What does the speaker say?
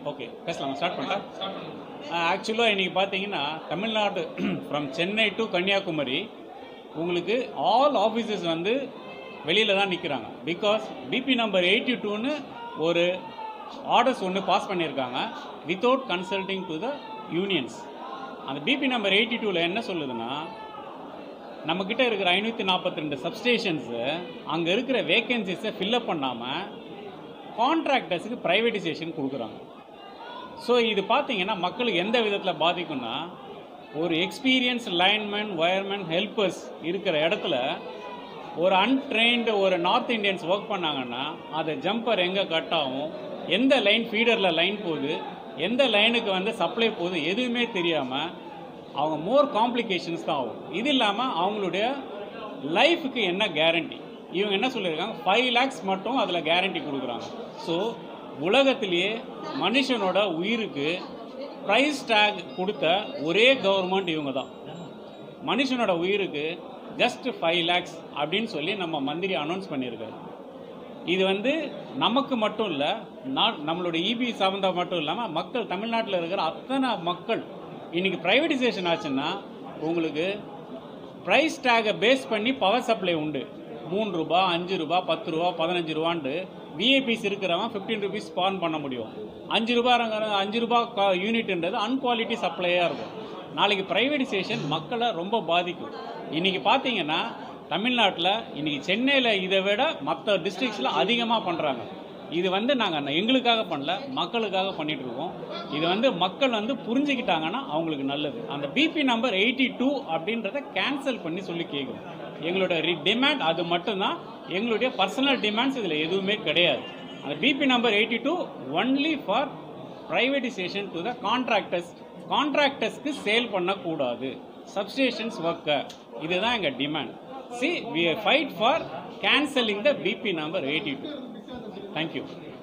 okay பேசலாமா start பண்ணலாம் ஆக்சுவலாக இன்றைக்கி பார்த்தீங்கன்னா தமிழ்நாடு ஃப்ரம் சென்னை டு கன்னியாகுமரி உங்களுக்கு ஆல் ஆஃபீஸஸ் வந்து வெளியில் தான் நிற்கிறாங்க பிகாஸ் பிபி நம்பர் எயிட்டி டூன்னு ஒரு ஆர்டர்ஸ் ஒன்று பாஸ் பண்ணியிருக்காங்க without consulting to the unions அந்த பிபி நம்பர் எயிட்டி டூவில் என்ன சொல்லுதுன்னா நம்மக்கிட்ட இருக்கிற ஐநூற்றி நாற்பத்தி ரெண்டு சப்ஸ்டேஷன்ஸு அங்கே இருக்கிற வேகன்சிஸை ஃபில்லப் பண்ணாமல் கான்ட்ராக்டர்ஸுக்கு ப்ரைவேட்டைசேஷன் கொடுக்குறாங்க ஸோ இது பார்த்தீங்கன்னா மக்களுக்கு எந்த விதத்தில் பாதிக்கும்னா ஒரு எக்ஸ்பீரியன்ஸ் லைன்மேன் ஒயர்மேன் ஹெல்ப்பர்ஸ் இருக்கிற இடத்துல ஒரு அன்ட்ரெயின்டு ஒரு நார்த் இந்தியன்ஸ் ஒர்க் பண்ணாங்கன்னா அதை ஜம்பர் எங்கே கட் ஆகும் எந்த லைன் ஃபீடரில் லைன் போகுது எந்த லைனுக்கு வந்து சப்ளை போகுது எதுவுமே தெரியாமல் அவங்க மோர் காம்ப்ளிகேஷன்ஸ் தான் ஆகும் இது இல்லாமல் அவங்களுடைய லைஃபுக்கு என்ன கேரண்டி இவங்க என்ன சொல்லியிருக்காங்க ஃபைவ் லேக்ஸ் மட்டும் அதில் கேரண்டி கொடுக்குறாங்க ஸோ உலகத்திலேயே மனுஷனோட உயிருக்கு ப்ரைஸ் டேக் கொடுத்த ஒரே கவர்மெண்ட் இவங்க தான் மனுஷனோட உயிருக்கு ஜஸ்ட் ஃபைவ் லேக்ஸ் அப்படின்னு சொல்லி நம்ம மந்திரி அனௌன்ஸ் பண்ணியிருக்காரு இது வந்து நமக்கு மட்டும் இல்லை நான் நம்மளோட இபி சார்ந்த மட்டும் இல்லாமல் மக்கள் தமிழ்நாட்டில் இருக்கிற அத்தனை மக்கள் இன்னைக்கு ப்ரைவேடைசேஷன் ஆச்சுன்னா உங்களுக்கு ப்ரைஸ் டேகை பேஸ் பண்ணி பவர் சப்ளை உண்டு மூணு ரூபா அஞ்சு ரூபா பத்து ரூபா பதினஞ்சு ரூபான்ட்டு விஐபிஸ் இருக்கிறவன் ஃபிஃப்டீன் ருபீஸ் ஸ்பான் பண்ண முடியும் அஞ்சு ரூபா அஞ்சு ரூபா யூனிட்ன்றது அன்குவாலிட்டி சப்ளையாக இருக்கும் நாளைக்கு ப்ரைவேடைசேஷன் மக்களை ரொம்ப பாதிக்கும் இன்னைக்கு பார்த்தீங்கன்னா தமிழ்நாட்டில் இன்னைக்கு சென்னையில் இதை விட மற்ற டிஸ்ட்ரிக்ஸில் அதிகமாக பண்ணுறாங்க இது வந்து நாங்கள் எங்களுக்காக பண்ணல மக்களுக்காக பண்ணிட்டு இருக்கோம் இது வந்து மக்கள் வந்து புரிஞ்சுக்கிட்டாங்கன்னா அவங்களுக்கு நல்லது அந்த பிபி நம்பர் எயிட்டி டூ அப்படின்றத கேன்சல் பண்ணி சொல்லி கேட்குறோம் எங்களோட டிமாண்ட் அது மட்டும்தான் எங்களுடைய பர்சனல் டிமாண்ட்ஸ் இதில் எதுவுமே கிடையாது அந்த BP number eighty two only for privatisation to the contractors கான்ட்ராக்டர்ஸ்க்கு சேல் பண்ணக்கூடாது சப்ஸ்டேஷன்ஸ் ஒர்க்கர் இதுதான் எங்கள் demand C V fight for cancelling the BP number eighty two thank you